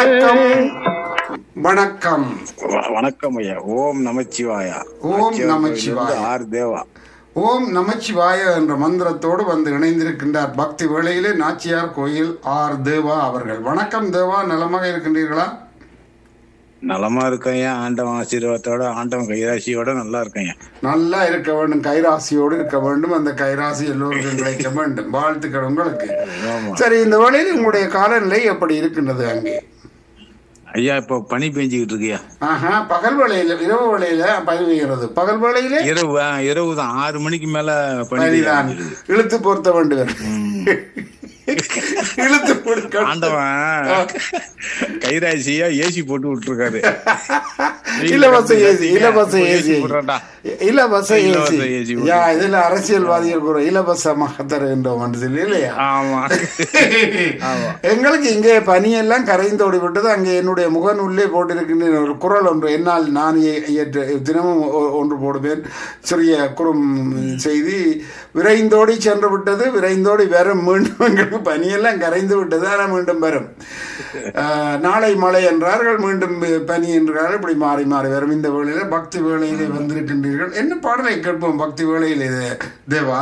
வணக்கம் வணக்கம் வ- வணக்கம் ஐயா ஓம் நமச்சிவாயா ஓம் நாச்சியார் நமச்சிவாயா. கோயிலிருந்து ஆர் தேவா ஓம் நமச்சிவாய என்ற மந்திரத்தோடு வந்து இணைந்திருக்கின்றார் பக்தி வேளையிலே நாச்சியார் கோயில் ஆர் தேவா அவர்கள் வணக்கம் தேவா நலமாக இருக்கின்றீர்களா நலமா இருக்கையா ஆண்டவன் ஆசீர்வாதத்தோட ஆண்டவன் கைராசியோட நல்லா இருக்கையா நல்லா இருக்க வேண்டும் கைராசியோடு இருக்க வேண்டும் அந்த கைராசி எல்லோருக்கும் கிடைக்க வேண்டும் வாழ்த்துக்கள் உங்களுக்கு ஆமா சரி இந்த வேளையில் உங்களுடைய காலநிலை எப்படி இருக்கின்றது அங்கே ஐயா இப்போ பனி பெஞ்சுக்கிட்டு இருக்கியா ஆஹா பகல் வேளையில இரவு வேளையில பனி பெய்கிறது பகல் வேளையிலே இரவு ஆ, இரவு தான் ஆறு மணிக்கு மேல பனி பனிதான் பெய்யுது. இழுத்து பொருத்த வேண்டும் இழுத்து பொருத்த ஆண்டவன் கைராசியா ஏசி போட்டு விட்டுருக்காரு இலவச ஏசி இலவச ஏசி போடுறான்டா. இலவச இலவச ஏசி ஏசி யா இதுல அரசியல்வாதிகள் கூட இலவசமாக தருகின்றோம் என்று சொல்லி இல்லையா ஆமா எங்களுக்கு இங்கே பனியெல்லாம் கரைந்தோடி விட்டது அங்கே என்னுடைய முகநூல்லே போட்டிருக்கின்ற ஒரு குரல் ஒன்று என்னால் நான் இய- இயற்ற தினமும் ஒ- ஒன்று போடுவேன் சிறிய குறும் செய்தி விரைந்தோடி சென்று விட்டது விரைந்தோடி வரும் மீண்டும் எங்களுக்கு பனியெல்லாம் கரைந்து விட்டது ஆனால் மீண்டும் வரும் ஆஹ், நாளை மழை என்றார்கள் மீண்டும் பனி என்றார்கள் இப்படி மாறி மாறி வரும் இந்த வேளையில பக்தி வேளையிலே வந்திருக்கின்றீர்கள் என்ன பாடலை கேட்போம் பக்தி வேளையிலே தே- தேவா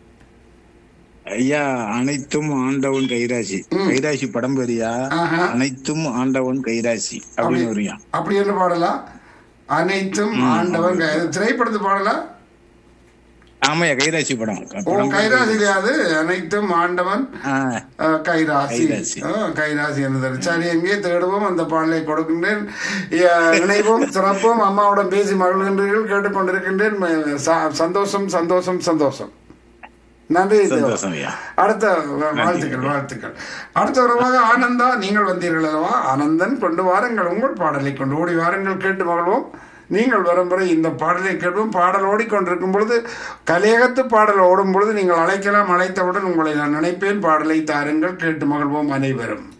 ஐயா அனைத்தும் ஆண்டவன் கைராசி கைராசி படம் பெரியா ஆஹா. அனைத்தும் ஆண்டவன் கைராசி அப்படின்னு வரியா அப்படி என்ன பாடலாம் அனைத்தும் ஆண்டவன் கை- இது திரைப்படத்து பாடலாம் ஆமாய்யா கைராசி படம் ஓ படம் கைராசி கிடையாது அனைத்தும் ஆண்டவன் ஆ, அஹ், கைராசி கைராசி. ஆ, கைராசி என்பது சரி எங்கே தேடுவோம் அந்த பாடலை கொடுக்கின்றேன் இ- இணைவோம் சிறப்போம் அம்மாவுடன் பேசி மகிழ்கின்றீர்கள் கேட்டுக்கொண்டிருக்கின்றேன் ம- ச- சந்தோஷம் சந்தோஷம் சந்தோஷம் நன்றி தேவா. சந்தோஷம் ஐயா அடுத்த வ- வாழ்த்துக்கள் வாழ்த்துக்கள் அடுத்த உறவாக ஆனந்தா நீங்கள் வந்தீர்கள் அல்லவா ஆனந்தன் கொண்டு வாருங்கள் உங்கள் பாடலை கொண்டு ஓடி வாருங்கள் கேட்டு மகிழ்வோம் நீங்கள் வரும் வரை இந்த பாடலை கேட்போம் பாடல் ஓடிக்கொண்டிருக்கும் பொழுது கலையகத்து பாடல் ஓடும் பொழுது நீங்கள் அழைக்கலாம் அழைத்தவுடன் உங்களை நான் நினைப்பேன் பாடலை தாருங்கள் கேட்டு மகிழ்வோம் அனைவரும்